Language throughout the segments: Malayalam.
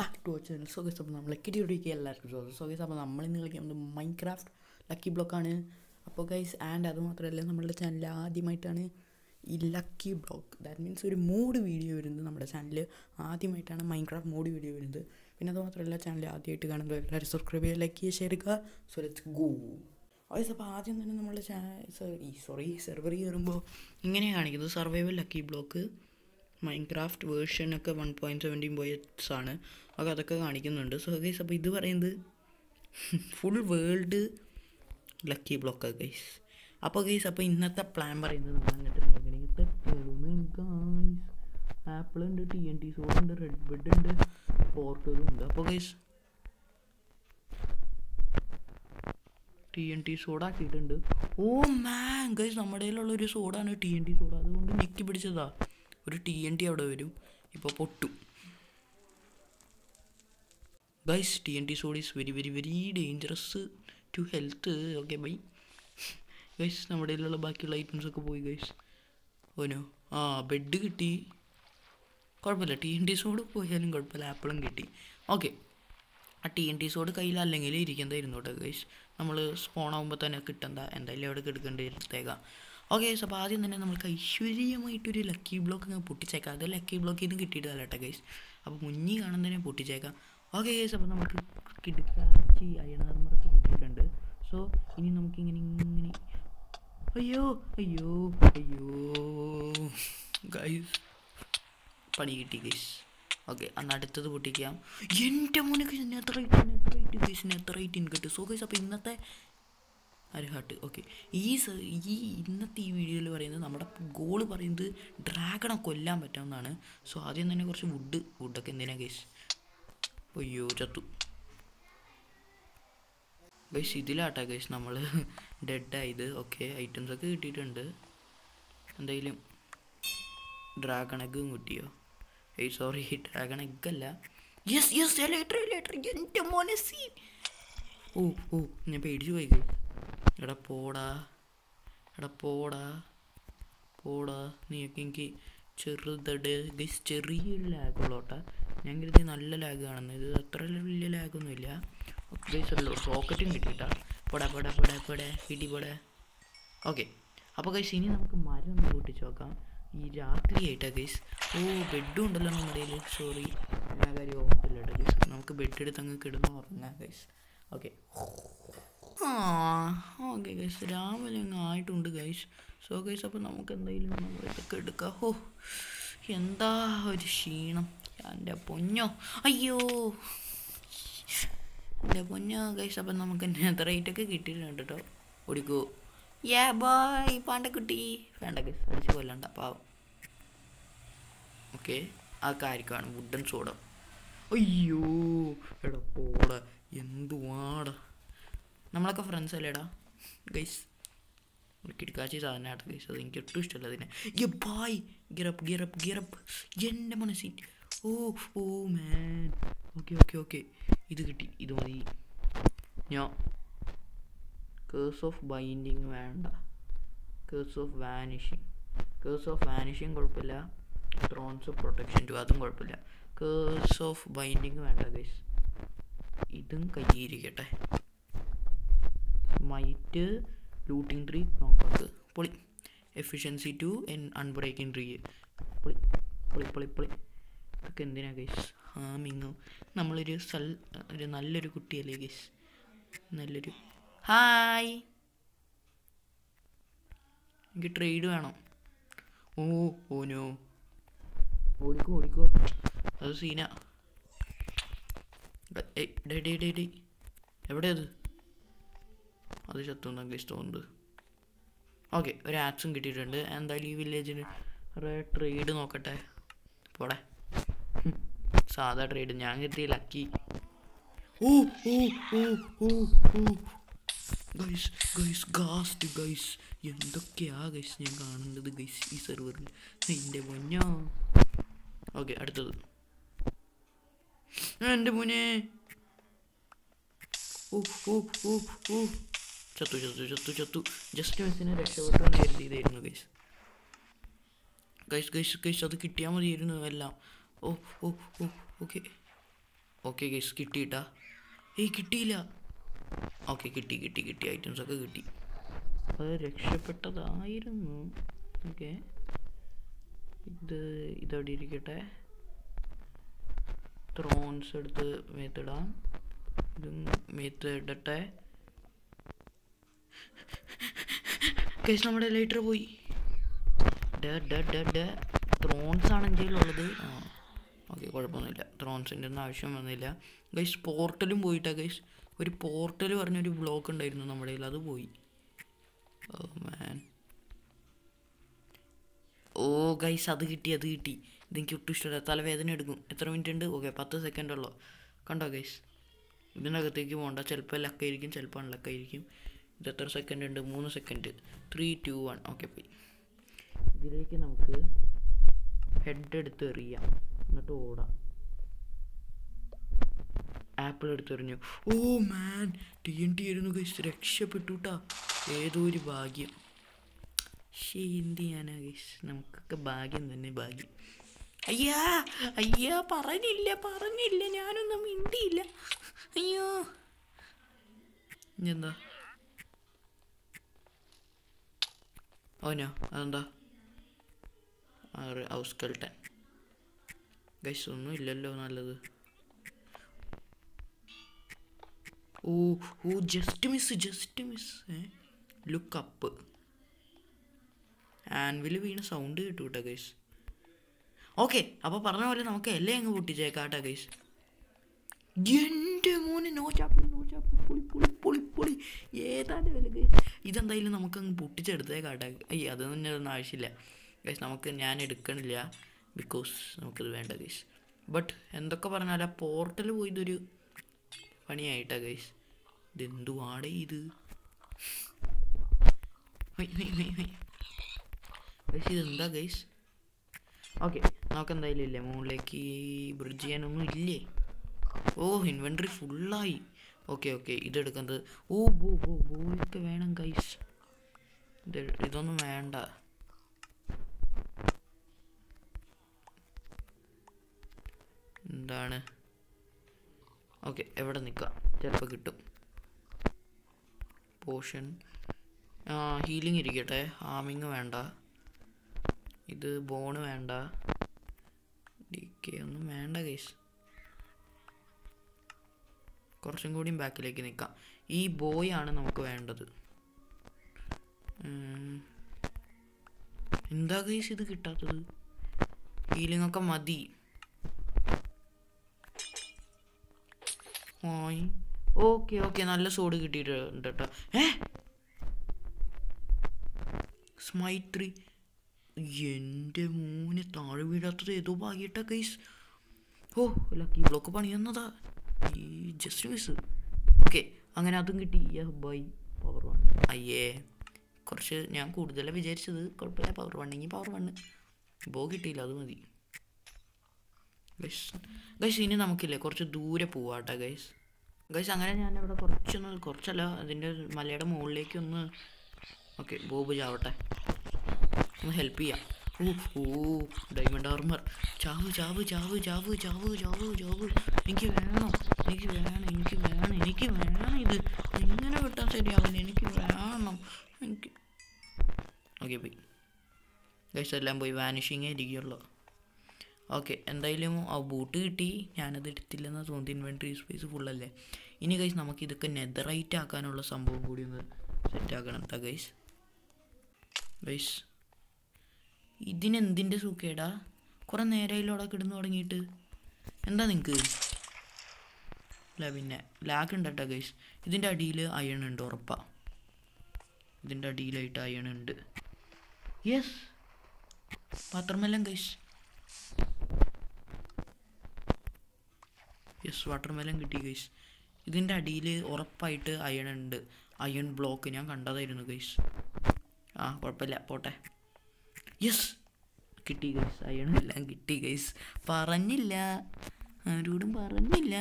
Back to channel so guys അപ്പോൾ നമ്മൾ കിടിയൊടിക്കുക എല്ലാവർക്കും സ്വാഗതം സോ ഗൈസ് അപ്പോൾ നമ്മൾ ഇന്ന് കളിക്കുന്നത് മൈൻക്രാഫ്റ്റ് ലക്കി ബ്ലോക്കാണ് അപ്പോൾ ഗൈസ് ആൻഡ് അത് മാത്രമല്ല നമ്മളുടെ ചാനൽ ആദ്യമായിട്ടാണ് ഈ ലക്കി ബ്ലോക്ക് ദാറ്റ് മീൻസ് ഒരു മോഡ് വീഡിയോ വരുന്നത് നമ്മുടെ ചാനലിൽ ആദ്യമായിട്ടാണ് മൈൻക്രാഫ്റ്റ് മോഡ് വീഡിയോ വരുന്നത് പിന്നെ അത് മാത്രമല്ല ചാനൽ ആദ്യമായിട്ട് കാണുന്നത് എല്ലാവരും സബ്സ്ക്രൈബ് ചെയ്യുക ലൈക്ക് ചെയ്യുക ഷെയർ ചെയ്യുക സോ ലെറ്റ്സ് ഗോ ഗൈസ് അപ്പോൾ ആദ്യം തന്നെ നമ്മളുടെ ചാനൽ ഈ സോറി സെർവർ കയറുമ്പോൾ ഇങ്ങനെയാണ് കാണിക്കുന്നത് സർവൈവൽ ലക്കി ബ്ലോക്ക് മൈൻക്രാഫ്റ്റ് വേർഷനൊക്കെ വൺ പോയിൻറ്റ് സെവൻറ്റീൻ പോയിറ്റ്സ് ആണ് അപ്പോൾ അതൊക്കെ കാണിക്കുന്നുണ്ട് സോ ഗൈസ് അപ്പോൾ ഇത് പറയുന്നത് ഫുൾ വേൾഡ് ലക്കി ബ്ലോക്കാണ് ഗൈസ് അപ്പോൾ ഗൈസ് അപ്പോൾ ഇന്നത്തെ പ്ലാൻ പറയുന്നത് നമ്മൾ അങ്ങോട്ട് മേഖലത്തെ ഗൈസ് ആപ്പിൾ ഉണ്ട് ടി എൻ ടി സോഡ് ഉണ്ട് റെഡ് ബെഡ് ഉണ്ട് പോർട്ടലും ഉണ്ട് അപ്പോൾ guys T N T sword ആക്കിയിട്ടുണ്ട് ഓ മാൻ ഗൈസ് നമ്മുടെ കയ്യിലുള്ള ഒരു സോഡാണ് ടി എൻ ടി സോഡ അതുകൊണ്ട് ഞെക്കി പിടിച്ചതാ ഒരു ടി എൻ ടി അവിടെ വരും ഇപ്പോൾ പൊട്ടു guys T N T sword is very very very dangerous to health okay bye guys നമ്മുടെ കയ്യിലുള്ള ബാക്കിയുള്ള ഐറ്റംസ് ഒക്കെ പോയി ഗൈസ് ഓനോ ആ ബെഡ് കിട്ടി കുഴപ്പമില്ല ടി എൻ ടി സോഡ് പോയാലും കുഴപ്പമില്ല ആപ്പിളും കിട്ടി ഓക്കെ ആ ടി എൻ ടി സോഡ് കയ്യിലല്ലെങ്കിൽ ഇരിക്കുന്നതായിരുന്നു കേട്ടോ ഗൈസ് നമ്മൾ സ്പോൺ ആകുമ്പോൾ തന്നെ കിട്ടണ്ട എന്തായാലും അവിടെ എടുക്കേണ്ടി എടുത്തേക്കാം ഓക്കെ ഗൈസ് അപ്പോൾ ആദ്യം തന്നെ നമുക്ക് ഐശ്വര്യമായിട്ടൊരു ലക്കി ബ്ലോക്ക് അങ്ങ് പൊട്ടിച്ചേക്കാം അത് ലക്കി ബ്ലോക്കിൽ നിന്ന് കിട്ടിയിട്ടല്ല കേട്ടോ ഗൈസ് അപ്പോൾ മുന്നിൽ കാണുന്നതിനെ പൊട്ടിച്ചേക്കാം ഓക്കെ ഗൈസ് അപ്പോൾ നമുക്ക് കിടക്കാച്ചി അയണാർമറൊക്കെ കിട്ടിയിട്ടുണ്ട് സോ ഇനി നമുക്കിങ്ങനെ ഇങ്ങനെ അയ്യോ അയ്യോ അയ്യോ ഗൈസ് പണി കിട്ടി ഗൈസ് ഓക്കെ അന്ന് അടുത്തത് പൊട്ടിക്കാം എൻ്റെ മോനൊക്കെ എത്ര റേറ്റ് ഗൈസിന് എത്ര റേറ്റ് ഇൻകട്ട് സോ ഗൈസ് അപ്പോൾ ഇന്നത്തെ അരഹാട്ട് ഓക്കെ ഈ സ ഈ ഇന്നത്തെ ഈ വീഡിയോയിൽ പറയുന്നത് നമ്മുടെ ഗോള് പറയുന്നത് ഡ്രാഗണെ കൊല്ലാൻ പറ്റാമെന്നാണ് സോ ആദ്യം തന്നെ കുറച്ച് വുഡ് വുഡൊക്കെ എന്തിനാ ഗൈസ് അയ്യോ ചത്തു ഗൈസ് ഇതിലാട്ടാ ഗൈസ് നമ്മൾ ഡെഡായത് ഓക്കെ ഐറ്റംസ് ഒക്കെ കിട്ടിയിട്ടുണ്ട് എന്തായാലും ഡ്രാഗൺ എഗ്ഗും കിട്ടിയോ ഏയ് സോറി ഡ്രാഗൺ എഗ്ഗല്ല യെസ് യെസ് ലേറ്റർ ലേറ്റർ എൻ്റെ മോനെ സീൻ ഓ ഓ ഞാൻ പേടിച്ചു പോയി ഗൈസ് എടാ പോടാ എടാ പോടാ പോടാ നീയൊക്കെ എനിക്ക് ചെറുതട് ഗൈസ് ചെറിയൊരു ലാഗുള്ളോട്ടാ ഞാൻ കരുതി നല്ല ലാഗ് കാണുന്നത് ഇത് അത്ര വലിയ ലാഗൊന്നുമില്ല ഗൈസ് റോക്കറ്റും കിട്ടിയിട്ടാ പോടാ പോടാ പോടാ പോടാ കിട്ടി പോടാ ഓക്കെ അപ്പോൾ ഗൈസ് ഇനി നമുക്ക് മരം ഒന്ന് പൊട്ടിച്ച് നോക്കാം ഈ രാത്രി ആയിട്ടാ ഗൈസ് ഓ ബെഡും ഉണ്ടല്ലോ നമ്മുടെ കയ്യിൽ സോറി എല്ലാ കാര്യം ഓർത്തില്ല കേട്ടോ ഗൈസ് നമുക്ക് ബെഡ് എടുത്ത് അങ്ങ് കിടന്ന് ഉറങ്ങാം ഗൈസ് ഓക്കെ ആ ഓക്കെ ഗൈസ് രാവിലെ അങ്ങ് ആയിട്ടുണ്ട് ഗൈസ് സോ ഗൈസ് അപ്പോൾ നമുക്ക് എന്തായാലും നമ്മൾ ഇതൊക്കെ എടുക്കാം ഓ എന്താ ഒരു ക്ഷീണം എൻ്റെ പൊന്നോ അയ്യോ എൻ്റെ പൊന്നോ ഗൈസ് അപ്പം നമുക്ക് എത്ര റേറ്റൊക്കെ കിട്ടിയിട്ടുണ്ട് കേട്ടോ ഓടിക്കോ യാ ബോയ് പാണ്ടക്കുട്ടി വേണ്ട ഗൈസ് അടിച്ച് കൊല്ലണ്ട പാവം ഓക്കെ ആ കാര്യമാണ് വുഡൻ സോഡ അയ്യോ എടാ പോടാ എന്തുവാടാ നമ്മളൊക്കെ ഫ്രണ്ട്സ് അല്ലേടാ ഗൈസ് ഒരു കിടക്കാച്ചി സാധനമാണ് ഗൈസ് അത് എനിക്ക് ഒട്ടും ഇഷ്ടമല്ല അതിനെ യ ബായ് ഗിറപ്പ് ഗിറപ്പ് ഗിറപ്പ് എൻ്റെ മനസ്സിൽ oh oh man okay okay okay ഇത് കിട്ടി ഇത് മതി ഞാൻ കേഴ്സ് ഓഫ് ബൈൻഡിങ് വേണ്ട curse of vanishing curse of vanishing കുഴപ്പമില്ല ത്രോൺസ് ഓഫ് പ്രൊട്ടക്ഷൻ ടു അതും കുഴപ്പമില്ല കേഴ്സ് ഓഫ് ബൈൻഡിങ് വേണ്ട ഗൈസ് ഇതും കയ്യിരിക്കട്ടെ മൈറ്റ് ലൂട്ടിങ് ട്രീ നോക്കത്ത് പൊളി എഫിഷ്യൻസി ടു എൻ അൺബ്രേക്കിംഗ് ട്രീ പൊളി പൊളി പൊളി പൊളി ഇതൊക്കെ എന്തിനാ ഗൈസ് ഹാമിങ്ങും നമ്മളൊരു സൽ ഒരു നല്ലൊരു കുട്ടിയല്ലേ ഗൈസ് നല്ലൊരു ഹായ് എനിക്ക് ട്രേഡ് വേണം ഓ ഓനോ ഓടിക്കോ ഓടിക്കോ അത് സീന ഡേ ഡേ ഡേ ഡേ എവിടെ അത് അത് ചത്തുന്ന ഗൈസ് തോന്നുന്നത് ഓക്കെ ഒരു ആപ്സും കിട്ടിയിട്ടുണ്ട് എന്തായാലും ഈ വില്ലേജിന് ട്രേഡ് നോക്കട്ടെ പോടെ സാധാ ട്രേഡ് ഞാൻ കിട്ടിയ lucky oh oh oh oh oh guys guys ghast guys എന്തൊക്കെയാ ഗൈസ് ഞാൻ കാണുന്നത് ഗൈസ് ഈ സെർവറിൽ എൻ്റെ പൊന്നോ ഓക്കെ അടുത്തത് എൻ്റെ മുനെ ഓ ഓ ഓ ഓ ചത്തു ചത്തു ചത്തു ചത്തു ജസ്റ്റ് മിസ്സിനെ രക്ഷപ്പെട്ടു എന്ന് കരുതിയതായിരുന്നു ഗൈസ് ഗൈസ് ഗൈസ് ഗൈസ് അത് കിട്ടിയാൽ മതിയായിരുന്നു എല്ലാം oh oh oh okay okay guys കിട്ടിയിട്ടാ ഏയ് കിട്ടിയില്ല ഓക്കെ കിട്ടി കിട്ടി കിട്ടി ഐറ്റംസ് ഒക്കെ കിട്ടി അത് രക്ഷപ്പെട്ടതായിരുന്നു ഓക്കെ ഇത് ഇതവിടെ ഇരിക്കട്ടെ ത്രോൺസ് എടുത്ത് മേത്തിടാം ഇതും മേത്ത് ഇടട്ടെ കേസ് നമ്മുടെ ലൈറ്റർ പോയി ത്രോൺസ് ആണ് എൻ്റെ ഉള്ളത് ആ ഓക്കെ കുഴപ്പമൊന്നുമില്ല ത്രോൺസിൻ്റെ ഒന്നും ആവശ്യം വന്നില്ല ഗൈസ് പോർട്ടലും പോയിട്ടാ ഗൈസ് ഒരു പോർട്ടൽ പറഞ്ഞൊരു ബ്ലോക്ക് ഉണ്ടായിരുന്നു നമ്മുടെ കയ്യിൽ അത് പോയി ഓ മാൻ ഓ ഗൈസ് അത് കിട്ടി അത് കിട്ടി ഇതെനിക്ക് ഒട്ടും ഇഷ്ടമല്ല തലവേദന എടുക്കും എത്ര മിനിറ്റ് ഉണ്ട് ഓക്കെ പത്ത് സെക്കൻഡ് ഉള്ളോ കണ്ടോ ഗൈസ് ഇതിനകത്തേക്ക് പോകണ്ട ചിലപ്പോൾ ലക്കായിരിക്കും ചിലപ്പോൾ അൺലക്കായിരിക്കും ഇത് എത്ര സെക്കൻഡ് ഉണ്ട് മൂന്ന് second three two one okay പോയി ഇതിലേക്ക് നമുക്ക് ഹെഡ് എടുത്ത് എറിയാം എന്നിട്ട് ഓടാം ആപ്പിൾ എടുത്തെറിഞ്ഞു oh man T N T ആയിരുന്നു ഗൈസ് രക്ഷപ്പെട്ടു കേട്ടാ ഏതോ ഒരു ഭാഗ്യം ശേ എന്ത് ചെയ്യാനാ ഗൈസ് നമുക്കൊക്കെ ഭാഗ്യം തന്നെ ഭാഗ്യം അയ്യാ അയ്യാ പറഞ്ഞില്ല പറഞ്ഞില്ല ഞാനൊന്നും മിണ്ടിയില്ല അയ്യോ ഇനിയെന്താ ഓനോ അതെന്താ ആറ് ഹൗസ് കൾട്ടൻ ഗൈസ് ഒന്നും ഇല്ലല്ലോ നല്ലത് oh oh just miss just miss A look up anvil വീണ സൗണ്ട് കിട്ടു കേട്ടോ ഗൈസ് ഓക്കെ അപ്പോൾ പറഞ്ഞ പോലെ നമുക്ക് എല്ലാം അങ്ങ് പൊട്ടിച്ചേക്കാം കേട്ടോ ഗൈസ് എൻ്റെ മോനെ നോ ചാപ്പിൾ നോ ചാപ്പിൾ പൊളി പൊളി പൊളി പൊളി ഏതാണ്ട് വില ഗൈസ് ഇതെന്തായാലും നമുക്ക് അങ്ങ് പൊട്ടിച്ചെടുത്തേക്കാം കേട്ടോ അയ്യ അതൊന്നും ഒന്നും ആവശ്യമില്ല ഗൈസ് നമുക്ക് ഞാൻ എടുക്കണില്ല ബിക്കോസ് നമുക്കത് വേണ്ട ഗൈസ് ബട്ട് എന്തൊക്കെ പറഞ്ഞാൽ ആ പോർട്ടൽ പോയതൊരു പണിയായിട്ടാ ഗൈസ് ഇതെന്തുവാടേ ഇത് ഗൈസ് ഇതെന്താ ഗൈസ് ഓക്കെ നമുക്ക് എന്തായാലും ഇല്ലേ മുകളിലേക്ക് ബ്രിഡ്ജ് ചെയ്യാനൊന്നും ഇല്ലേ ഓ ഇൻവെൻട്രി ഫുള്ളായി ഓക്കെ ഓക്കെ ഇതെടുക്കുന്നത് ഓ ബോ ബോ ബോയൊക്കെ വേണം ഗൈസ് ഇത് ഇതൊന്നും വേണ്ട എന്താണ് ഓക്കെ എവിടെ നിൽക്കാം ചിലപ്പോൾ കിട്ടും പോഷൻ ആ ഹീലിംഗ് ഇരിക്കട്ടെ ഹാമിങ് വേണ്ട ഇത് ബോണ് വേണ്ട ഡി കെ ഒന്നും വേണ്ട കേസ് കുറച്ചും കൂടിയും ബാക്കിലേക്ക് നിൽക്കാം ഈ ബോയ് ആണ് നമുക്ക് വേണ്ടത് ഉം. എന്താ കേസ് ഇത് കിട്ടാത്തത് ഹീലിംഗ് ഒക്കെ മതി ഓയ് ഓക്കെ ഓക്കെ നല്ല സോഡ് കിട്ടിയിട്ടുണ്ട് കേട്ടോ ഏ സ്മൈത്രി എൻ്റെ മൂന്ന് താഴെ വീഴാത്തത് ഏതോ ഭാഗ്യട്ടാ കൈസ് ഓ ലക്കി ബ്ലോക്ക് പണി തന്നതാ ഈ ജസ്റ്റ് മിസ് ഓക്കെ അങ്ങനെ അതും കിട്ടി ബൈ പവർ വൺ അയ്യേ കുറച്ച് ഞാൻ കൂടുതലാണ് വിചാരിച്ചത് കുഴപ്പമില്ല പവർ വണ്ണെങ്കിൽ പവർ വണ്ണ് ബോ കിട്ടിയില്ല അത് മതി ഗൈസ് ഗൈസ് ഇനി നമുക്കില്ലേ കുറച്ച് ദൂരെ പോവാട്ടെ ഗൈസ് ഗൈസ് അങ്ങനെ ഞാൻ ഇവിടെ കുറച്ചൊന്ന് കുറച്ചല്ല അതിൻ്റെ മലയുടെ മുകളിലേക്ക് ഒന്ന് ഓക്കെ ബോബ് ചാവട്ടെ ഒന്ന് ഹെൽപ്പ് ചെയ്യാം ഓ ഓ ഡയമണ്ട് ആർമർ ചാവ് ചാവ് ചാവ് ചാവ് ചാവ് ചാവ് ചാവ് എനിക്ക് വേണം എനിക്ക് വേണം എനിക്ക് വേണം എനിക്ക് വേണം ഇത് എങ്ങനെ വിട്ടാൽ ശരിയാവില്ല എനിക്ക് വേണം എനിക്ക് ഓക്കെ പോയി ഗൈസ് എല്ലാം പോയി വാനിഷിങ്ങേ ഇരിക്കുള്ളൂ ഓക്കെ എന്തായാലും ആ ബൂട്ട് കിട്ടി ഞാനത് എടുത്തില്ലെന്ന് തോന്നി ഇൻവെൻട്രി സ്പേസ് ഫുള്ളല്ലേ ഇനി ഗൈസ് നമുക്ക് ഇതൊക്കെ നെതറൈറ്റ് ആക്കാനുള്ള സംഭവം കൂടി ഒന്ന് സെറ്റ് ആക്കണം കേട്ടോ ഗൈസ് ഗൈസ് ഇതിനെന്തിൻ്റെ സുഖേടാ കുറേ നേരമായില്ലോ അവിടെ കിടന്നു തുടങ്ങിയിട്ട് എന്താ നിങ്ങൾക്ക് അല്ല പിന്നെ ലാഗ് ഉണ്ട് കേട്ടോ ഗൈസ് ഇതിൻ്റെ അടിയിൽ അയൺ ഉണ്ട് ഉറപ്പാ ഇതിൻ്റെ അടിയിലായിട്ട് അയൺ ഉണ്ട് യെസ് പാത്രമെല്ലാം ഗൈസ് യെസ് വാട്ടർമെലൻ കിട്ടി ഗൈസ് ഇതിൻ്റെ അടിയിൽ ഉറപ്പായിട്ട് അയൺ ഉണ്ട് അയൺ ബ്ലോക്ക് ഞാൻ കണ്ടതായിരുന്നു ഗൈസ് ആ കുഴപ്പമില്ല പോട്ടെ യെസ് കിട്ടി ഗൈസ് അയൺ എല്ലാം കിട്ടി ഗൈസ് പറഞ്ഞില്ല ആരോടും പറഞ്ഞില്ല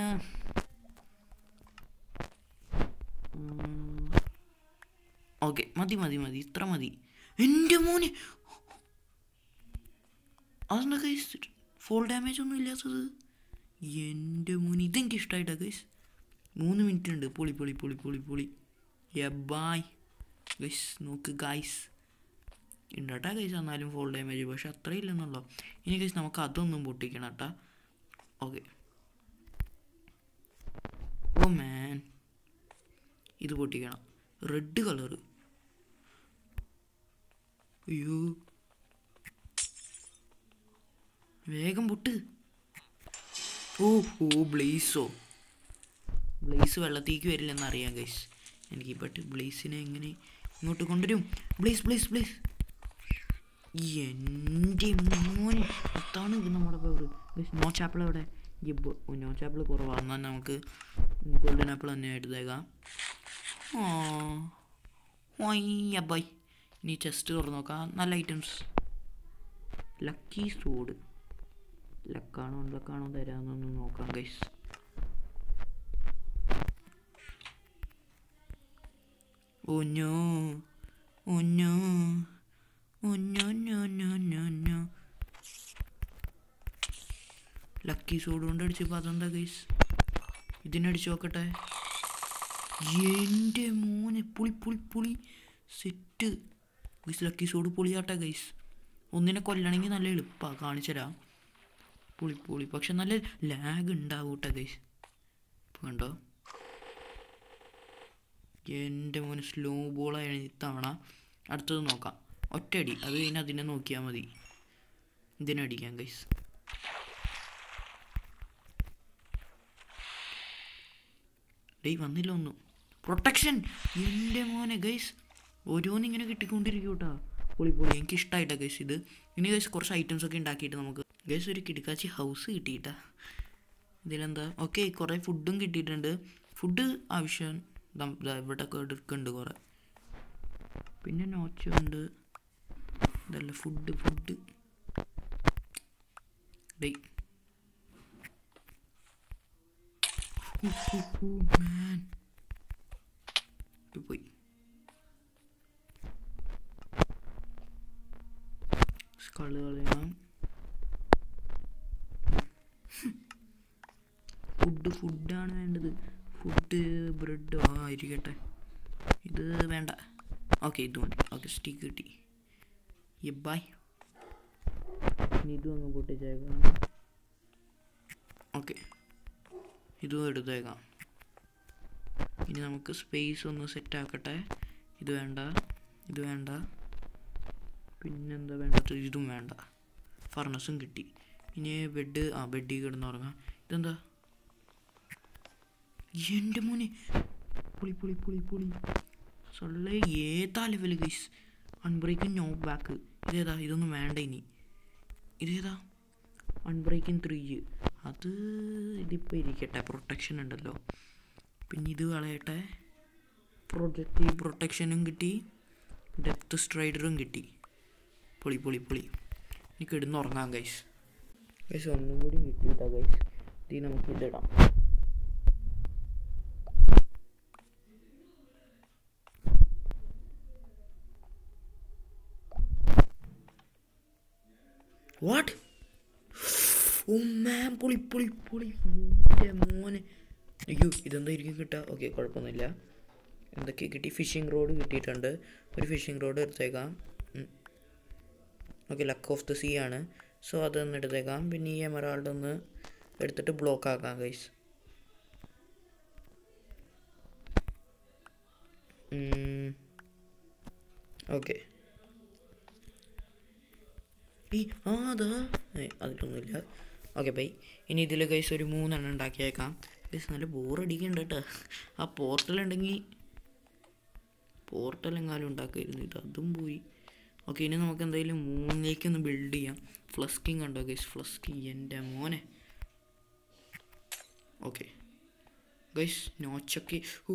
ഓക്കെ മതി മതി മതി ഇത്ര മതി എൻ്റെ മോനെ അതെന്താ ഗൈസ് ഫോൾ ഡാമേജ് ഒന്നും ഇല്ലാത്തത് എൻ്റെ മോന് ഇതെനിക്ക് ഇഷ്ടമായിട്ടാ ഗൈസ് മൂന്ന് മിനിറ്റ് ഉണ്ട് പൊളി പൊളി പൊളി പൊളി പൊളി ബായ് ഗൈസ് നോക്ക് ഗൈസ് ഉണ്ടട്ടാ ഗൈസ് എന്നാലും ഫോൾ ഡാമേജ് പക്ഷെ അത്ര ഇല്ലെന്നുള്ളൂ ഇനി ഗൈസ് നമുക്ക് അതൊന്നും പൊട്ടിക്കണം കേട്ടാ ഓക്കെ ഓ മാൻ ഇത് പൊട്ടിക്കണം റെഡ് കളറ് അയ്യോ വേഗം പൊട്ട് ഓ ഓ ബ്ലേസോ ബ്ലേസ് വെള്ളത്തേക്ക് വരില്ലെന്ന് അറിയാം ഗൈസ് എനിക്ക് ബട്ട് ബ്ലേസിനെ എങ്ങനെ ഇങ്ങോട്ട് കൊണ്ടുവരും ബ്ലേസ് ബ്ലേസ് ബ്ലേസ് എൻ്റെ മോൻ അതാണ് ഇത് നമ്മുടെ പവർ ഗൈസ് നോ ചാപ്പിൾ എവിടെ ഈ നോ ചാപ്പിൾ കുറവാണ് എന്നാൽ നമുക്ക് ഗോൾഡൻ ആപ്പിൾ തന്നെ എടുത്തേക്കാം ഓ ഓയ്യ ബൈ ഇനി ചെസ്റ്റ് തുറന്ന് നോക്കാം നല്ല ഐറ്റംസ് ലക്കി സൂഡ് ലക്കാണോ ലക്കാണോ തരാമെന്നൊന്ന് നോക്കാം guys oh no oh no oh no no no no no lucky sword കൊണ്ട് അടിച്ചപ്പോൾ അതെന്താ ഗൈസ് ഇതിനടിച്ച് നോക്കട്ടെ എൻ്റെ മോനെ പുളി പുളി പുളി സെറ്റ് ഗൈസ് ലക്കി സോഡ് പൊളിയാട്ടെ ഗൈസ് ഒന്നിനെ കൊല്ലണമെങ്കിൽ നല്ല എളുപ്പമാണ് കാണിച്ചുതരാം പുളി പുളി പക്ഷെ നല്ല ലാഗ് ഉണ്ടാവും കേട്ടോ ഗൈസ് ഇപ്പം കണ്ടോ എൻ്റെ മോന് സ്ലോ ബോളാണ് ഇത്തവണ അടുത്തത് നോക്കാം ഒറ്റയടി അത് കഴിഞ്ഞ് അതിനെ നോക്കിയാൽ മതി ഇതിനടിക്കാം ഗൈസ് ഡേയ് വന്നില്ല ഒന്നും പ്രൊട്ടക്ഷൻ എൻ്റെ മോനെ ഗൈസ് ഓരോന്നിങ്ങനെ കിട്ടിക്കൊണ്ടിരിക്കും കേട്ടോ പൊളി പൊളി എനിക്ക് ഇഷ്ടമായിട്ടാ ഗൈസ് ഇത് ഇനി ഗൈസ് കുറച്ച് ഐറ്റംസ് ഒക്കെ ഉണ്ടാക്കിയിട്ട് നമുക്ക് ഗൈസ് ഒരു കിടക്കാച്ചി ഹൗസ് കിട്ടിയിട്ടാ ഇതിലെന്താ ഓക്കെ കുറേ ഫുഡും കിട്ടിയിട്ടുണ്ട് ഫുഡ് ആവശ്യം ദം- ദാ ഇവിടെ ഒക്കെ എടുക്കുന്നുണ്ട് കുറേ പിന്നെ നോച്ചുണ്ട് ഇതല്ല ഫുഡ് ഫുഡ് ഡേയ് മാൻ പോയി സ്കള് കളയണം ഫുഡ് ഫുഡാണ് വേണ്ടത് ഫുഡ് ബ്രെഡ് ആ ഇരിക്കട്ടെ ഇത് വേണ്ട ഓക്കെ ഇത് മതി ഓക്കെ സ്റ്റിക്ക് കിട്ടി ബായ് ഇനി ഇതും അങ്ങ് പൊട്ടിച്ചേക്കാം ഓക്കെ ഇതും എടുത്തേക്കാം ഇനി നമുക്ക് സ്പേസ് ഒന്ന് സെറ്റ് ആക്കട്ടെ ഇത് വേണ്ട ഇത് വേണ്ട പിന്നെന്താ വേണ്ടത് ഇതും വേണ്ട ഫർണസും കിട്ടി ഇനി ബെഡ് ആ ബെഡിൽ കിടന്നുറങ്ങാം ഇതെന്താ എൻ്റെ മോനെ പുളി പുളി പുളി പുളി സൊള്ള ഏതാ level guys unbreaking knockback ഇതേതാ ഇതൊന്നും വേണ്ട ഇനി ഇതേതാ അൺബ്രേക്കിംഗ് ത്രീ അത് ഇതിപ്പോൾ ഇരിക്കട്ടെ പ്രൊട്ടക്ഷൻ ഉണ്ടല്ലോ പിന്നെ ഇത് കളയട്ടെ പ്രൊജക്റ്റ് പ്രൊട്ടക്ഷനും കിട്ടി ഡെപ്ത് സ്ട്രൈഡറും കിട്ടി പൊളി പൊളി പൊളി ഇനി കിടന്നുറങ്ങാം ഗൈസ് ഗൈസ് ഒന്നും കൂടി കിട്ടിയിട്ടാ ഗൈസ് ഇത് നമുക്ക് ഇതിടാം വാട്ട് ഓ മാം പൊളി പൊളി പൊളി എൻ്റെ മോനെ അയ്യോ ഇതെന്തായിരിക്കും കിട്ടുക ഓക്കെ കുഴപ്പമൊന്നുമില്ല എന്തൊക്കെ കിട്ടി ഫിഷിംഗ് റോഡ് കിട്ടിയിട്ടുണ്ട് ഒരു ഫിഷിംഗ് റോഡ് എടുത്തേക്കാം okay luck of the sea ആണ് സോ അതൊന്ന് എടുത്തേക്കാം പിന്നെ ഈ എമറാൾഡ് ഒന്ന് എടുത്തിട്ട് ബ്ലോക്ക് ആക്കാം ഗൈസ് ഓക്കെ ഈ ആ അതാ ഏ അതിലൊന്നുമില്ല ഓക്കെ ബൈ ഇനി ഇതിൽ ഗൈസ് ഒരു മൂന്നെണ്ണം ഉണ്ടാക്കിയേക്കാം ഗൈസ് നല്ല ബോറടിക്കുന്നുണ്ട് കേട്ടോ ആ പോർട്ടൽ ഉണ്ടെങ്കിൽ പോർട്ടൽ എങ്ങാനും ഉണ്ടാക്കായിരുന്നു ഇത് അതും പോയി ഓക്കെ ഇനി നമുക്ക് എന്തായാലും മൂന്നിലേക്ക് ഒന്ന് ബിൽഡ് ചെയ്യാം ഫ്ലസ്കിങ് ഉണ്ടോ ഗൈസ് ഫ്ലസ്കിങ് എൻ്റെ മോനെ ഓക്കെ ഗൈസ് നോച്ചൊക്കെ ഓ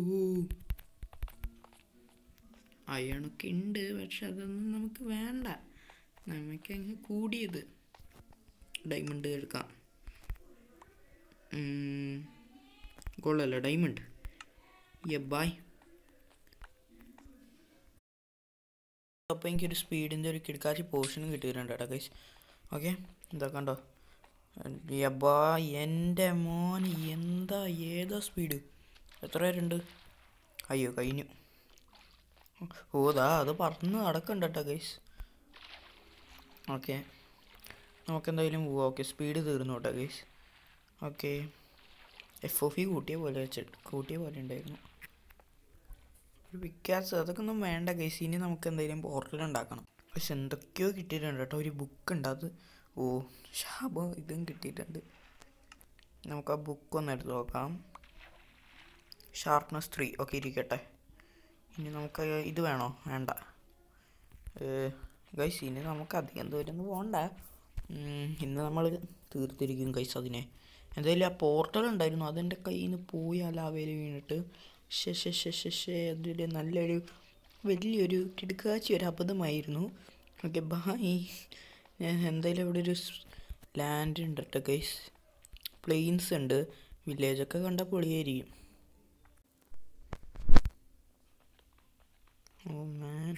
അയണൊക്കെ ഉണ്ട് പക്ഷെ അതൊന്നും നമുക്ക് വേണ്ട നമുക്ക് അങ്ങ് കൂടിയത് ഡയമണ്ട് എടുക്കാം ഗോൾഡല്ല ഡയമണ്ട് യ ബായ് അപ്പോൾ എനിക്കൊരു സ്പീഡിൻ്റെ ഒരു കിടക്കാച്ചി പോർഷനും കിട്ടിയിട്ടുണ്ട് കേട്ടോ ഗൈസ് ഓക്കെ എന്താ കണ്ടോ യബ്ബാ എൻ്റെ മോൻ എന്താ ഏതാ സ്പീഡ് എത്ര പേരുണ്ട് അയ്യോ കഴിഞ്ഞു ഓ ദാ അത് പറന്ന് നടക്കണ്ട കേട്ടോ ഗൈസ് ഓക്കെ നമുക്കെന്തായാലും പോവാം ഓക്കെ സ്പീഡ് തീർന്നു കേട്ടോ ഗൈസ് ഓക്കെ എഫ് ഒ ഫി കൂട്ടിയ പോലെ വെച്ചിട്ട് കൂട്ടിയ പോലെ ഉണ്ടായിരുന്നു ഒരു വിക്കാസ് അതൊക്കെ ഒന്നും വേണ്ട ഗൈസ് ഇനി നമുക്ക് എന്തെങ്കിലും പോർട്ടൽ ഉണ്ടാക്കണം പക്ഷെ എന്തൊക്കെയോ കിട്ടിയിട്ടുണ്ട് കേട്ടോ ഒരു ബുക്ക് ഉണ്ട് അത് ഓ ശാപം ഇതും കിട്ടിയിട്ടുണ്ട് നമുക്ക് ആ ബുക്ക് ഒന്ന് എടുത്ത് നോക്കാം ഷാർപ്നെസ് ത്രീ ഓക്കെ ഇരിക്കട്ടെ ഇനി നമുക്ക് ഇത് വേണോ വേണ്ട ഗൈസ് ഇനി നമുക്ക് അധികം ദൂരം ഒന്നും പോകണ്ട ഉം, ഇന്ന് നമ്മൾ തീർത്തിരിക്കും ഗൈസ് അതിനെ എന്തായാലും ആ പോർട്ടൽ ഉണ്ടായിരുന്നു അതെൻ്റെ കയ്യിൽ നിന്ന് പോയി ആ ലാവയിൽ വീണിട്ട് ശേ ശേ ശേ ശേ ശേ അതൊരു നല്ലൊരു വലിയൊരു കിടുക്കാച്ചി ഒരു അബദ്ധമായിരുന്നു ഓക്കെ ബായ് എന്തായാലും ഇവിടെ ഒരു ലാൻഡ് ഉണ്ട് കേട്ടോ ഗൈസ് പ്ലെയിൻസ് ഉണ്ട് വില്ലേജൊക്കെ കണ്ട പൊളിയായിരിക്കും ഓ മാൻ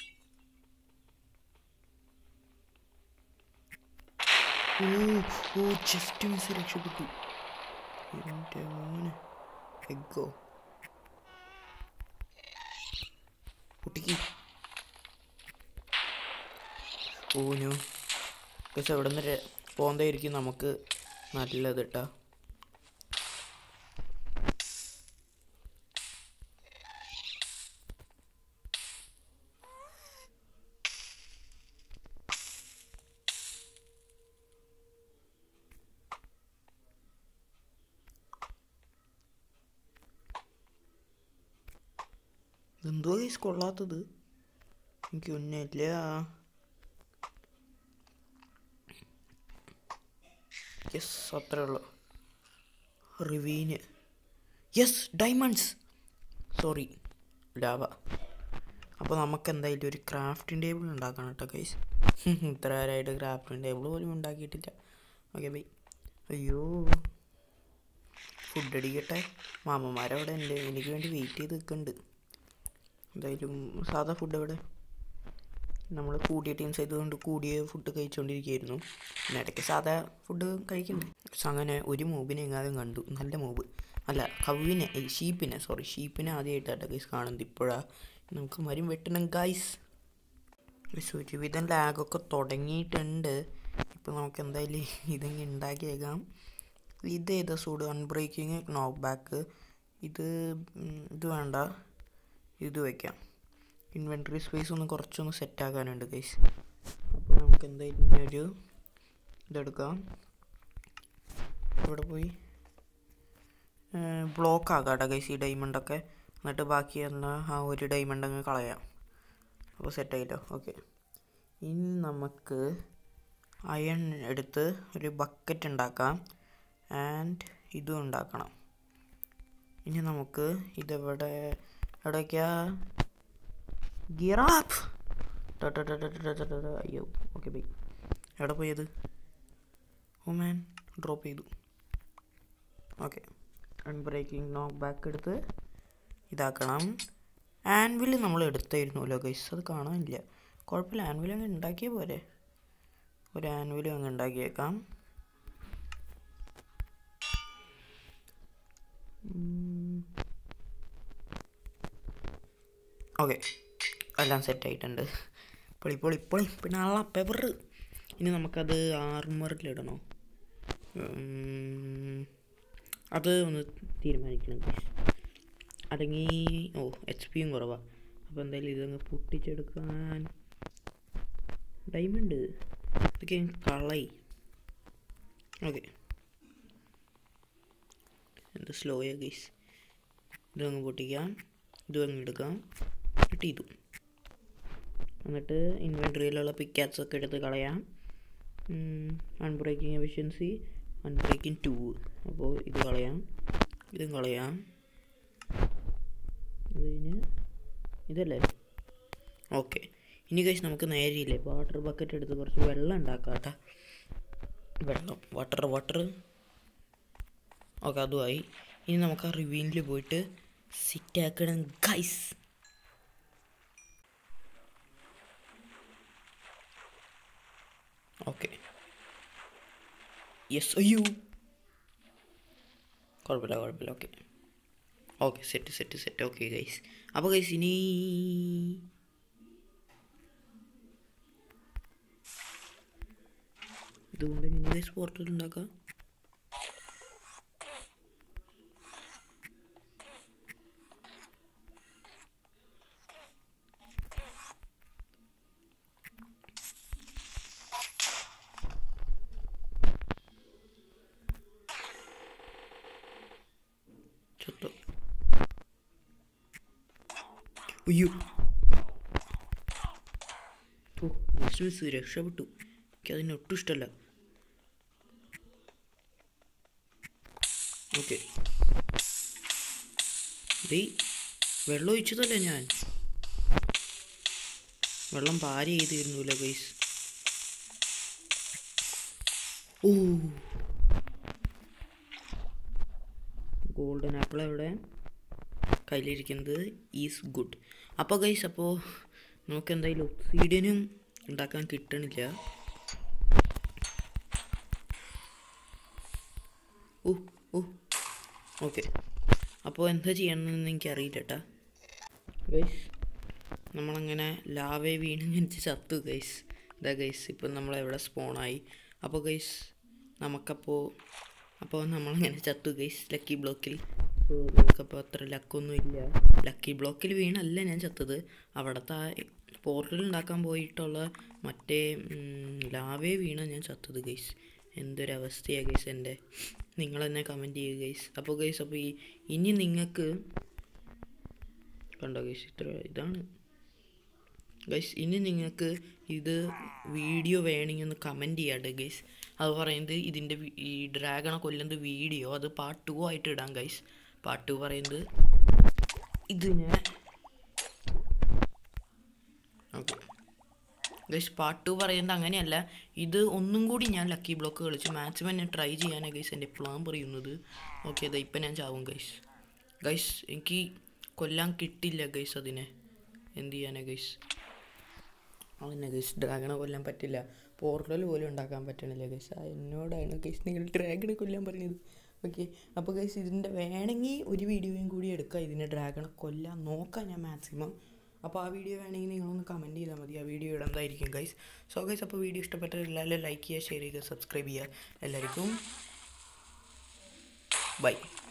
ഓ ഓ ജസ്റ്റ് മിസ് രക്ഷപ്പെട്ടു എൻ്റെ മോനെ എഗ്ഗോ കുട്ടിക്ക് ഓനു പക്ഷെ അവിടെ നിന്ന് പോകുന്നതായിരിക്കും നമുക്ക് നല്ലത് കേട്ടോ എന്തോ കേസ് കൊള്ളാത്തത് എനിക്ക് ഒന്നുമില്ല യെസ് അത്രേ ഉള്ളു റിവീന് യെസ് ഡയമണ്ട്സ് സോറി ലാവ അപ്പോൾ നമുക്ക് എന്തായാലും ഒരു ക്രാഫ്റ്റിംഗ് ടേബിൾ ഉണ്ടാക്കണം കേട്ടോ കൈസ് ഇത്ര നേരമായിട്ട് ക്രാഫ്റ്റിംഗ് ടേബിൾ പോലും ഉണ്ടാക്കിയിട്ടില്ല ഓക്കെ ബൈ അയ്യോ ഫുഡ് അടിക്കട്ടെ മാമന്മാരവിടെ ഉണ്ട് എനിക്ക് വേണ്ടി വെയിറ്റ് ചെയ്ത് നിൽക്കുന്നുണ്ട് എന്തായാലും സാധാ ഫുഡ് എവിടെ നമ്മൾ കൂടിയ ടീംസ് ആയതുകൊണ്ട് കൂടിയ ഫുഡ് കഴിച്ചുകൊണ്ടിരിക്കുകയായിരുന്നു പിന്നെ ഇടയ്ക്ക് സാധാ ഫുഡ് കഴിക്കണ്ടേ പക്ഷെ അങ്ങനെ ഒരു മൂവിനെ എങ്ങാനും കണ്ടു നല്ല മൂവ് അല്ല കവിനെ ഏയ് ഷീപ്പിനെ സോറി ഷീപ്പിനെ ആദ്യമായിട്ടാണ് ഗൈസ് കാണുന്നത് ഇപ്പോഴാണ് നമുക്ക് മരം വെട്ടണം ഗൈസ് ഗൈസ് ഒരുവിധം ലാഗൊക്കെ തുടങ്ങിയിട്ടുണ്ട് ഇപ്പോൾ നമുക്ക് എന്തായാലും ഇതെങ്കിൽ ഉണ്ടാക്കിയേക്കാം ഇത് ഏതാ സൂട് അൺബ്രേക്കിങ് നോക്ക് ബാക്ക് ഇത് ഉം, ഇത് വേണ്ട ഇത് വയ്ക്കാം ഇൻവെൻട്രി സ്പേസ് ഒന്ന് കുറച്ചൊന്ന് സെറ്റ് ആക്കാനുണ്ട് ഗൈസ് അപ്പോൾ നമുക്ക് എന്തായാലും ഇനി ഒരു ഇതെടുക്കാം ഇവിടെ പോയി ബ്ലോക്ക് ആക്കാട്ടോ ഗൈസ് ഈ ഡയമണ്ടൊക്കെ എന്നിട്ട് ബാക്കി എന്നാ ആ ഒരു ഡയമണ്ട് അങ്ങ് കളയാം അപ്പോൾ സെറ്റ് ആയിട്ടോ ഓക്കെ ഇനി നമുക്ക് അയൺ എടുത്ത് ഒരു ബക്കറ്റ് ഉണ്ടാക്കാം ആൻഡ് ഇതും ഉണ്ടാക്കണം ഇനി നമുക്ക് ഇതെവിടെ എവിടേക്കാ ഗിറാപ്പ് അയ്യോ ഓക്കെ ബൈ എവിടെ പോയത് ഓ മാൻ ഡ്രോപ്പ് ചെയ്തു ഓക്കെ അൺബ്രേക്കിംഗ് നോക്ക് ബാക്ക് എടുത്ത് ഇതാക്കണം ആൻവിൽ നമ്മൾ എടുത്തായിരുന്നല്ലോ ഗൈസ് അത് കാണാനില്ല കുഴപ്പമില്ല ആൻവിൽ അങ്ങ് ഉണ്ടാക്കിയ പോരെ ഒരു ആൻവിൽ അങ്ങ് ഉണ്ടാക്കിയേക്കാം ഓക്കെ എല്ലാം സെറ്റ് ആയിട്ടുണ്ട് പൊളി പൊളി പൊളി പിന്നെ ആ പേപ്പർ ഇനി നമുക്കത് ആർമറിലിടണോ ഉം, അത് ഒന്ന് തീരുമാനിക്കണം guys. അല്ലെങ്കിൽ ഓ എച്ച് പിയും കുറവാണ് അപ്പോൾ എന്തായാലും ഇതങ്ങ് പൊട്ടിച്ചെടുക്കാൻ ഡയമണ്ട് ഇതൊക്കെ അങ്ങ് കളയി ഓക്കെ എന്ത് സ്ലോയാ ഗൈസ് ഇതങ്ങ് പൊട്ടിക്കാം ഇതും അങ്ങ് എടുക്കാം എന്നിട്ട് ഇതും എന്നിട്ട് ഇൻവെൻട്രിയിലുള്ള പിക്കാറ്റ്സ് ഒക്കെ എടുത്ത് കളയാം അൺബ്രേക്കിംഗ് എഫിഷ്യൻസി അൺബ്രേക്കിംഗ് ടു അപ്പോൾ ഇത് കളയാം ഇതും കളയാം ഇത് കഴിഞ്ഞ് ഇതല്ലേ ഓക്കെ ഇനി കഴിച്ച് നമുക്ക് നേരെയില്ലേ വാട്ടർ ബക്കറ്റ് എടുത്ത് കുറച്ച് വെള്ളം ഉണ്ടാക്കാം കേട്ടോ വെള്ളം വാട്ടർ വാട്ടർ ഓക്കെ അതുമായി ഇനി നമുക്ക് ആ റിവ്യൂവിൽ പോയിട്ട് സിറ്റ് ആക്കണം ഗൈസ് ഓക്കെ യെസ് അയ്യോ കുഴപ്പമില്ല കുഴപ്പമില്ല okay okay set set set okay guys അപ്പോൾ ഗൈസ് ഇനി ഇതുകൊണ്ട് എങ്ങനെ ഗൈസ് പോർട്ടൽ ഉണ്ടാക്കാം ചത്തു അയ്യോ ഓ മിസ് രക്ഷപ്പെട്ടു എനിക്കതിന് ഒട്ടും ഇഷ്ടമല്ല ഓക്കെ ഡേ വെള്ളം ഒഴിച്ചതല്ലേ ഞാൻ വെള്ളം പാരി ചെയ്തിരുന്നില്ല ഗൈസ് ഓ ഗോൾഡൻ ആപ്പിൾ എവിടെ കയ്യിലിരിക്കുന്നത് ഈസ് ഗുഡ് അപ്പോൾ ഗൈസ് അപ്പോൾ നമുക്ക് എന്തായാലും ഒക്സീഡിയനും ഉണ്ടാക്കാൻ കിട്ടണില്ല ഓ ഓ ഓക്കെ അപ്പോൾ എന്താ ചെയ്യണമെന്ന് എനിക്കറിയില്ല കേട്ടാ ഗൈസ് നമ്മളങ്ങനെ ലാവേ വീണ് ജനിച്ച് ചത്തു ഗൈസ് ഇതാ ഗൈസ് ഇപ്പം നമ്മളെവിടെ സ്പോണായി അപ്പോൾ ഗൈസ് നമുക്കപ്പോൾ അപ്പോൾ നമ്മളങ്ങനെ ചത്തു ഗൈസ് ലക്കി ബ്ലോക്കിൽ സോ നമുക്കപ്പോൾ അത്ര ലക്കൊന്നും ഇല്ല ലക്കി ബ്ലോക്കിൽ വീണല്ല ഞാൻ ചത്തത് അവിടുത്തെ പോർട്ടൽ ഉണ്ടാക്കാൻ പോയിട്ടുള്ള മറ്റേ ലാവേ വീണ ഞാൻ ചത്തത് ഗൈസ് എന്തൊരവസ്ഥയാണ് ഗൈസ് എൻ്റെ നിങ്ങൾ തന്നെ കമൻറ്റ് ചെയ്യുക ഗൈസ് അപ്പോൾ ഗൈസ് അപ്പോൾ ഈ ഇനി നിങ്ങൾക്ക് കണ്ടോ ഗൈസ് ഇത്ര ഇതാണ് ഗൈസ് ഇനി നിങ്ങൾക്ക് ഇത് വീഡിയോ വേണമെങ്കിൽ ഒന്ന് കമൻറ്റ് ചെയ്യാട്ടെ ഗൈസ് അത് പറയുന്നത് ഇതിൻ്റെ വി- ഈ ഡ്രാഗണെ കൊല്ലുന്നത് വീഡിയോ അത് പാർട്ട് ടു ആയിട്ട് ഇടാം ഗൈസ് പാർട്ട് ടു പറയുന്നത് ഇത് ഞാൻ ഓക്കെ ഗൈസ് പാർട്ട് ടു പറയുന്നത് അങ്ങനെയല്ല ഇത് ഒന്നും കൂടി ഞാൻ ലക്കി ബ്ലോക്ക് കളിച്ച് മാക്സിമം ഞാൻ ട്രൈ ചെയ്യാനാണ് ഗൈസ് എൻ്റെ പ്ലാൻ പറയുന്നത് ഓക്കെ അതാ ഇപ്പം ഞാൻ ചാവും ഗൈസ് ഗൈസ് എനിക്ക് കൊല്ലാൻ കിട്ടില്ല ഗൈസ് അതിനെ എന്ത് ചെയ്യാനാ ഗൈസ് അതന്നെ ഗൈസ് ഡ്രാഗണെ കൊല്ലാൻ പറ്റില്ല പോർട്ടൽ പോലും ഉണ്ടാക്കാൻ പറ്റണില്ല ഗൈസ് ആ എന്നോടാണ് ഗൈസ് നിങ്ങൾ ഡ്രാഗണെ കൊല്ലാൻ പറഞ്ഞത് ഓക്കെ അപ്പോൾ ഗൈസ് ഇതിൻ്റെ വേണമെങ്കിൽ ഒരു വീഡിയോയും കൂടി എടുക്കാം ഇതിനെ ഡ്രാഗണെ കൊല്ലാൻ നോക്കാം ഞാൻ മാക്സിമം അപ്പോൾ ആ വീഡിയോ വേണമെങ്കിൽ നിങ്ങളൊന്ന് കമൻറ്റ് ചെയ്താൽ മതി ആ വീഡിയോ ഇടുന്നതായിരിക്കും ഗൈസ് സോ ഗൈസ് അപ്പോൾ വീഡിയോ ഇഷ്ടപ്പെട്ട എല്ലാവരും ലൈക്ക് ചെയ്യുക ഷെയർ ചെയ്യുക സബ്സ്ക്രൈബ് ചെയ്യുക എല്ലാവർക്കും ബൈ